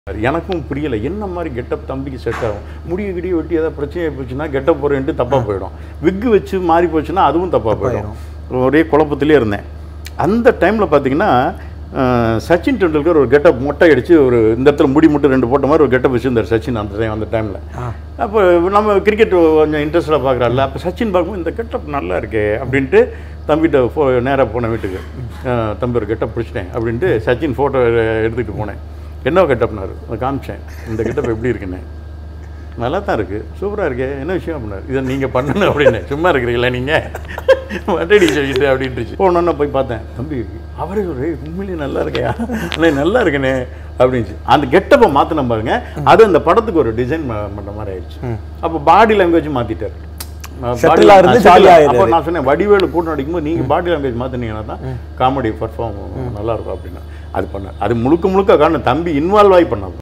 எனக்கும் புரியல என்ன மாதிரி கெட்டப் தம்பிக்கு செட் ஆகும் முடிய கிடிய வெட்டி ஏதாவது பிரச்சனை போச்சுன்னா கெட்டப் போகிறேன்ட்டு தப்பாக போயிடும் விக்கு வச்சு மாறி போச்சுன்னா அதுவும் தப்பாக போயிடும் ஒரே குழப்பத்திலே இருந்தேன் அந்த டைமில் பார்த்தீங்கன்னா அஹ், சச்சின் டெண்டுல்கர் ஒரு கெட்டப் மொட்டை அடித்து ஒரு இந்த இடத்துல முடி மட்டும் ரெண்டு போட்ட மாதிரி ஒரு கெட்டப் வச்சுருந்தார் சச்சின் அந்த டைம் அந்த டைமில் அப்போ நம்ம கிரிக்கெட் கொஞ்சம் இன்ட்ரெஸ்டாக பார்க்குறாள்ல அப்போ சச்சின் பார்க்கும்போது இந்த கெட்டப் நல்லா இருக்கே அப்படின்ட்டு தம்பிகிட்ட ஃபோ நேராக போனேன் வீட்டுக்கு அஹ், தம்பி ஒரு கெட்டப் பிடிச்சிட்டேன் அப்படின்ட்டு சச்சின் ஃபோட்டோ எடுத்துகிட்டு போனேன் என்ன கெட்டப்னாரு அதை காமிச்சேன் இந்த கெட்டப் எப்படி இருக்குன்னு நல்லா தான் இருக்குது சூப்பராக இருக்கே என்ன விஷயம் அப்படின்னாரு இதை நீங்கள் பண்ணணும் அப்படின்னு சும்மா இருக்கிறீங்களா நீங்கள் மட்டடி சொல்லிட்டு அப்படின்ட்டுச்சு போனோன்னு போய் பார்த்தேன் தம்பி அவரே ஒரு உண்மையிலேயே நல்லா இருக்கையா அண்ணே நல்லா இருக்கனே அப்படின்ச்சு அந்த கெட்டப்பை மாற்றின பாருங்க அது அந்த படத்துக்கு ஒரு டிசைன் பண்ணுற மாதிரி ஆயிடுச்சு அப்போ பாடி லாங்குவேஜ் மாற்றிட்டார் Settle ஆ இருந்து jolly ஆ அப்போ ஆயிடுறாரு. நான் சொன்னேன் வடிவேலு கூட்டம் அடிக்கும்போது நீங்கள் பாடி லாங்குவேஜ் மாற்றினீங்கன்னா தான் காமெடி பர்ஃபார்ம் நல்லா இருக்கும் அப்படின்னா அது பண்ண அது முழுக்க முழுக்க காரணம் தம்பி இன்வால்வ் ஆகி பண்ணாங்க